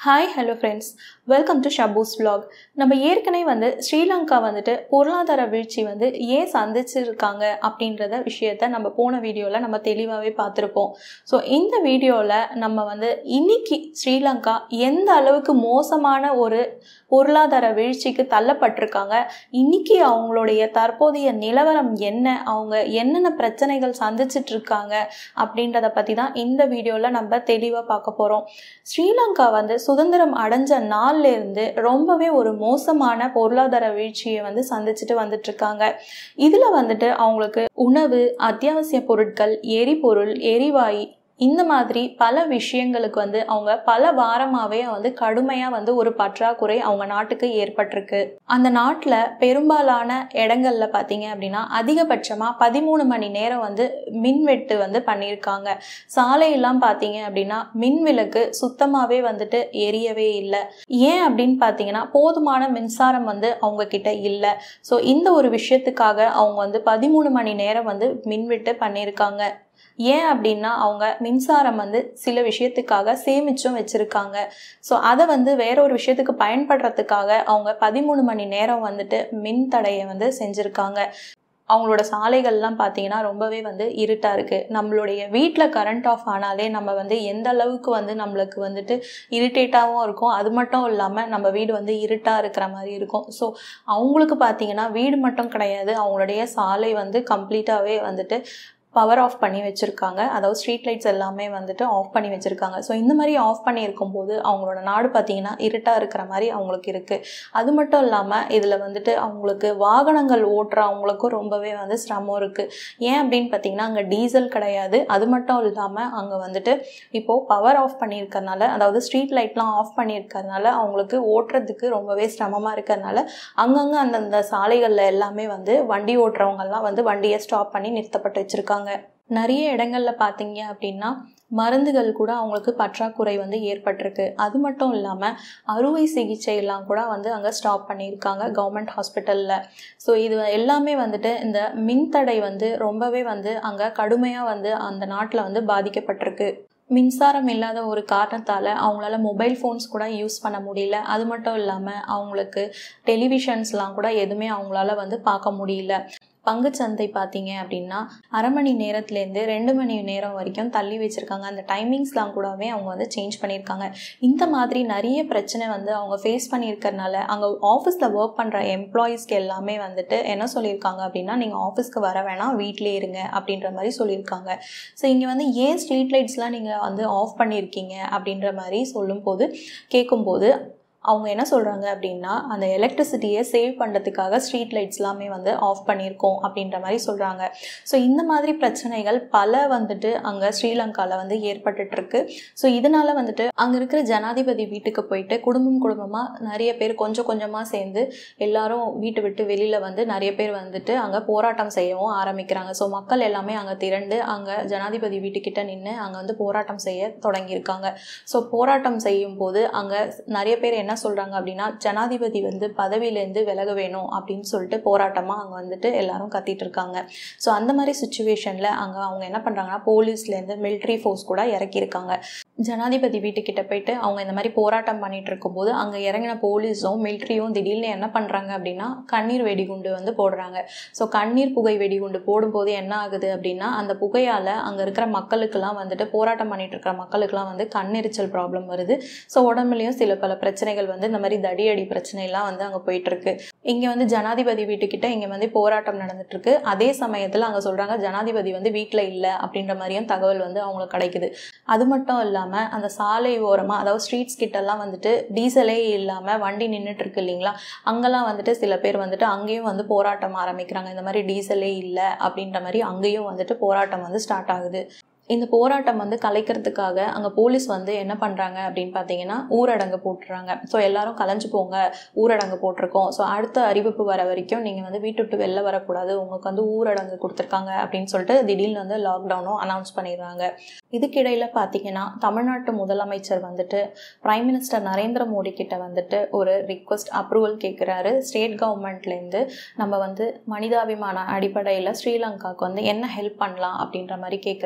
hi hello friends welcome to ஷபூஸ் vlog நம்ம ஏற்கனவே வந்து ஸ்ரீலங்கா வந்துட்டு பொருளாதார வீழ்ச்சி வந்து ஏன் சந்திச்சிருக்காங்க அப்படின்றத விஷயத்த நம்ம போன வீடியோவில் நம்ம தெளிவாகவே பார்த்துருப்போம் ஸோ இந்த வீடியோவில் நம்ம வந்து இன்னைக்கு ஸ்ரீலங்கா எந்த அளவுக்கு மோசமான ஒரு பொருளாதார வீழ்ச்சிக்கு தள்ளப்பட்டிருக்காங்க இன்னைக்கு அவங்களுடைய தற்போதைய நிலவரம் என்ன அவங்க என்னென்ன பிரச்சனைகள் சந்திச்சிட்டு இருக்காங்க அப்படின்றத பற்றி தான் இந்த வீடியோவில் நம்ம தெளிவாக பார்க்க போகிறோம் ஸ்ரீலங்கா வந்து சுதந்திரம் அடைஞ்ச நாள்ல இருந்து ரொம்பவே ஒரு மோசமான பொருளாதார வீழ்ச்சியை வந்து சந்திச்சுட்டு வந்துட்டு இருக்காங்க இதுல வந்துட்டு அவங்களுக்கு உணவு அத்தியாவசிய பொருட்கள் எரிபொருள் எரிவாயு இந்த மாதிரி பல விஷயங்களுக்கு வந்து அவங்க பல வாரமாகவே வந்து கடுமையாக வந்து ஒரு பற்றாக்குறை அவங்க நாட்டுக்கு ஏற்பட்டிருக்கு அந்த நாட்டில் பெரும்பாலான இடங்கள்ல பார்த்தீங்க அப்படின்னா அதிகபட்சமாக பதிமூணு மணி நேரம் வந்து மின்வெட்டு வந்து பண்ணியிருக்காங்க சாலையெல்லாம் பார்த்தீங்க அப்படின்னா மின் விளக்கு சுத்தமாகவே வந்துட்டு எரியவே இல்லை ஏன் அப்படின்னு பார்த்தீங்கன்னா போதுமான மின்சாரம் வந்து அவங்க கிட்ட இல்லை ஸோ இந்த ஒரு விஷயத்துக்காக அவங்க வந்து பதிமூணு மணி நேரம் வந்து மின்வெட்டு பண்ணியிருக்காங்க ஏன் அப்படின்னா அவங்க மின்சாரம் வந்து சில விஷயத்துக்காக சேமிச்சும் வச்சுருக்காங்க ஸோ அதை வந்து வேற ஒரு விஷயத்துக்கு பயன்படுறதுக்காக அவங்க பதிமூணு மணி நேரம் வந்துட்டு மின் தடையை வந்து செஞ்சுருக்காங்க அவங்களோட சாலைகள்லாம் பார்த்தீங்கன்னா ரொம்பவே வந்து இருட்டாக இருக்குது நம்மளுடைய வீட்டில் கரண்ட் ஆஃப் ஆனாலே நம்ம வந்து எந்த அளவுக்கு வந்து நம்மளுக்கு வந்துட்டு இரிட்டேட்டாகவும் இருக்கும் அது மட்டும் இல்லாமல் நம்ம வீடு வந்து இருட்டாக இருக்கிற மாதிரி இருக்கும் ஸோ அவங்களுக்கு பார்த்தீங்கன்னா வீடு மட்டும் கிடையாது அவங்களுடைய சாலை வந்து கம்ப்ளீட்டாகவே வந்துட்டு பவர் ஆஃப் பண்ணி வச்சுருக்காங்க அதாவது ஸ்ட்ரீட் லைட்ஸ் எல்லாமே வந்துட்டு ஆஃப் பண்ணி வச்சுருக்காங்க ஸோ இந்த மாதிரி ஆஃப் பண்ணி இருக்கும்போது அவங்களோட நாடு பார்த்திங்கன்னா இருட்டாக இருக்கிற மாதிரி அவங்களுக்கு இருக்குது அது மட்டும் இல்லாமல் இதில் வந்துட்டு அவங்களுக்கு வாகனங்கள் ஓட்டுற அவங்களுக்கும் ரொம்பவே வந்து சிரமம் இருக்குது ஏன் அப்படின்னு பார்த்தீங்கன்னா அங்கே டீசல் கிடையாது அது மட்டும் இல்லாமல் அங்கே வந்துட்டு இப்போது பவர் ஆஃப் பண்ணியிருக்கறனால அதாவது ஸ்ட்ரீட் லைட்லாம் ஆஃப் பண்ணியிருக்கறனால அவங்களுக்கு ஓட்டுறதுக்கு ரொம்பவே சிரமமாக இருக்கிறதுனால அங்கங்கே அந்தந்த சாலைகளில் எல்லாமே வந்து வண்டி ஓட்டுறவங்கெல்லாம் வந்து வண்டியை ஸ்டாப் பண்ணி நிறுத்தப்பட்டு வச்சுருக்காங்க நிறைய இடங்கள்ல பார்த்தீங்க அப்படின்னா மருந்துகள் கூட அவங்களுக்கு பற்றாக்குறை வந்து ஏற்பட்டிருக்கு அது மட்டும் இல்லாமல் அறுவை சிகிச்சை எல்லாம் கூட வந்து அங்கே ஸ்டாப் பண்ணியிருக்காங்க கவர்மெண்ட் ஹாஸ்பிட்டலில் ஸோ இது எல்லாமே வந்துட்டு இந்த மின்தடை வந்து ரொம்பவே வந்து அங்கே கடுமையாக வந்து அந்த நாட்டில் வந்து பாதிக்கப்பட்டிருக்கு மின்சாரம் இல்லாத ஒரு காரணத்தால் அவங்களால மொபைல் ஃபோன்ஸ் கூட யூஸ் பண்ண முடியல அது மட்டும் இல்லாமல் அவங்களுக்கு டெலிவிஷன்ஸ்லாம் கூட எதுவுமே அவங்களால வந்து பார்க்க முடியல பங்குச்சந்தை பார்த்தீங்க அப்படின்னா அரை மணி நேரத்துலேருந்து ரெண்டு மணி நேரம் வரைக்கும் தள்ளி வச்சுருக்காங்க அந்த டைமிங்ஸ்லாம் கூடவே அவங்க வந்து சேஞ்ச் பண்ணியிருக்காங்க இந்த மாதிரி நிறைய பிரச்சனை வந்து அவங்க ஃபேஸ் பண்ணியிருக்கறனால அங்கே ஆஃபீஸில் ஒர்க் பண்ணுற எம்ப்ளாயீஸ்க்கு எல்லாமே வந்துட்டு என்ன சொல்லியிருக்காங்க அப்படின்னா நீங்கள் ஆஃபீஸ்க்கு வர வேணாம் வீட்டிலே இருங்க அப்படின்ற மாதிரி சொல்லியிருக்காங்க ஸோ இங்கே வந்து ஏன் ஸ்ட்ரீட் லைட்ஸ்லாம் நீங்கள் வந்து ஆஃப் பண்ணியிருக்கீங்க அப்படின்ற மாதிரி சொல்லும்போது கேட்கும்போது அவங்க என்ன சொல்கிறாங்க அப்படின்னா அந்த எலக்ட்ரிசிட்டியை சேவ் பண்ணுறதுக்காக ஸ்ட்ரீட் லைட்ஸ் எல்லாமே வந்து ஆஃப் பண்ணியிருக்கோம் அப்படின்ற மாதிரி சொல்கிறாங்க ஸோ இந்த மாதிரி பிரச்சனைகள் பல வந்துட்டு அங்கே ஸ்ரீலங்காவில் வந்து ஏற்பட்டுட்ருக்கு ஸோ இதனால் வந்துட்டு அங்கே இருக்கிற ஜனாதிபதி வீட்டுக்கு போயிட்டு குடும்பம் குடும்பமாக நிறைய பேர் கொஞ்சம் கொஞ்சமாக சேர்ந்து எல்லாரும் வீட்டை விட்டு வெளியில் வந்து நிறைய பேர் வந்துட்டு அங்கே போராட்டம் செய்யவும் ஆரம்பிக்கிறாங்க ஸோ மக்கள் எல்லாமே அங்கே திரண்டு அங்கே ஜனாதிபதி வீட்டுக்கிட்ட நின்று அங்கே வந்து போராட்டம் செய்ய தொடங்கியிருக்காங்க ஸோ போராட்டம் செய்யும் போது அங்கே நிறைய பேர் என்ன என்ன சொல்கிறாங்க அப்படின்னா ஜனாதிபதி வந்து பதவியிலேருந்து விலக வேணும் அப்படின்னு சொல்லிட்டு போராட்டமாக அங்கே வந்துட்டு எல்லாரும் கத்திட்டு இருக்காங்க ஸோ அந்த மாதிரி சுச்சுவேஷனில் அங்கே அவங்க என்ன பண்ணுறாங்கன்னா போலீஸ்லேருந்து மிலிட்ரி ஃபோர்ஸ் கூட இறக்கியிருக்காங்க ஜனாதிபதி வீட்டுக்கிட்ட போயிட்டு அவங்க இந்த மாதிரி போராட்டம் பண்ணிட்டு இருக்கும்போது அங்கே இறங்கின போலீஸும் மிலிட்ரியும் திடீர்னு என்ன பண்ணுறாங்க அப்படின்னா கண்ணீர் வெடிகுண்டு வந்து போடுறாங்க ஸோ கண்ணீர் புகை வெடிகுண்டு போடும்போது என்ன ஆகுது அப்படின்னா அந்த புகையால் அங்கே இருக்கிற மக்களுக்கெல்லாம் வந்துட்டு போராட்டம் பண்ணிட்டு இருக்கிற மக்களுக்கெல்லாம் வந்து கண்ணெரிச்சல் ப்ராப்ளம் வருது ஸோ உடம்புலையும் சில பல பிரச்சனைகள் வந்து இந்த மாதிரி தடியடி பிரச்சனைலாம் வந்து அங்கே போயிட்டுருக்கு இங்கே வந்து ஜனாதிபதி வீட்டுக்கிட்ட இங்கே வந்து போராட்டம் நடந்துட்டுருக்கு அதே சமயத்தில் அங்கே சொல்கிறாங்க ஜனாதிபதி வந்து வீட்டில் இல்லை அப்படின்ற மாதிரியும் தகவல் வந்து அவங்களுக்கு கிடைக்குது அது மட்டும் இல்லாமல் இல்லாமல் அந்த சாலை ஓரமாக அதாவது ஸ்ட்ரீட்ஸ் கிட்டலாம் வந்துட்டு டீசலே இல்லாமல் வண்டி நின்றுட்டு இருக்கு இல்லைங்களா அங்கெல்லாம் வந்துட்டு சில பேர் வந்துட்டு அங்கேயும் வந்து போராட்டம் ஆரம்பிக்கிறாங்க இந்த மாதிரி டீசலே இல்லை அப்படின்ற மாதிரி அங்கேயும் வந்துட்டு போராட்டம் வந்து ஸ்டார்ட் ஆகுது இந்த போராட்டம் வந்து கலைக்கிறதுக்காக அங்கே போலீஸ் வந்து என்ன பண்ணுறாங்க அப்படின்னு பார்த்தீங்கன்னா ஊரடங்கு போட்டுறாங்க ஸோ எல்லாரும் கலைஞ்சு போங்க ஊரடங்கு போட்டிருக்கோம் ஸோ அடுத்த அறிவிப்பு வர வரைக்கும் நீங்கள் வந்து வீட்டு விட்டு வெளில வரக்கூடாது உங்களுக்கு வந்து ஊரடங்கு கொடுத்துருக்காங்க அப்படின்னு சொல்லிட்டு திடீர்னு வந்து லாக்டவுனும் அனௌன்ஸ் பண்ணிடுறாங்க இதுக்கிடையில் பார்த்தீங்கன்னா தமிழ்நாட்டு முதலமைச்சர் வந்துட்டு பிரைம் மினிஸ்டர் நரேந்திர மோடி கிட்ட வந்துட்டு ஒரு ரிக்வஸ்ட் அப்ரூவல் கேட்குறாரு ஸ்டேட் கவர்மெண்ட்லேருந்து நம்ம வந்து மனிதாபிமான அடிப்படையில் ஸ்ரீலங்காவுக்கு வந்து என்ன ஹெல்ப் பண்ணலாம் அப்படின்ற மாதிரி கேட்குறாரு ஸோ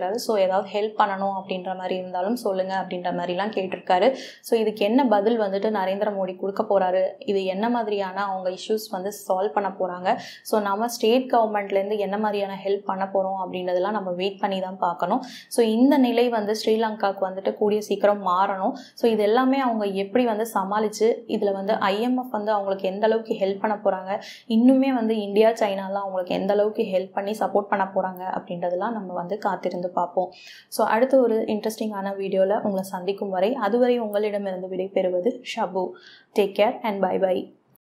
ஏதாவது ஹெல்ப் பண்ணணும் அப்படின்ற மாதிரி இருந்தாலும் சொல்லுங்கள் அப்படின்ற மாதிரிலாம் கேட்டிருக்காரு ஸோ இதுக்கு என்ன பதில் வந்துட்டு நரேந்திர மோடி கொடுக்க போகிறாரு இது என்ன மாதிரியான அவங்க இஷ்யூஸ் வந்து சால்வ் பண்ண போகிறாங்க ஸோ நம்ம ஸ்டேட் கவர்மெண்ட்லேருந்து என்ன மாதிரியான ஹெல்ப் பண்ண போகிறோம் அப்படின்றதெல்லாம் நம்ம வெயிட் பண்ணி தான் பார்க்கணும் ஸோ இந்த நிலை வந்து ஸ்ரீலங்காவுக்கு வந்துட்டு கூடிய சீக்கிரம் மாறணும் ஸோ இது எல்லாமே அவங்க எப்படி வந்து சமாளித்து இதில் வந்து ஐஎம்எஃப் வந்து அவங்களுக்கு எந்த அளவுக்கு ஹெல்ப் பண்ண போகிறாங்க இன்னுமே வந்து இந்தியா சைனாலாம் அவங்களுக்கு எந்த அளவுக்கு ஹெல்ப் பண்ணி சப்போர்ட் பண்ண போகிறாங்க அப்படின்றதெல்லாம் நம்ம வந்து காத்திருந்து பார்ப்போம் ஸோ அடுத்த ஒரு இன்ட்ரெஸ்டிங்கான வீடியோவில் உங்களை சந்திக்கும் வரை அதுவரை உங்களிடமிருந்து விடைபெறுவது Shabu take care and bye by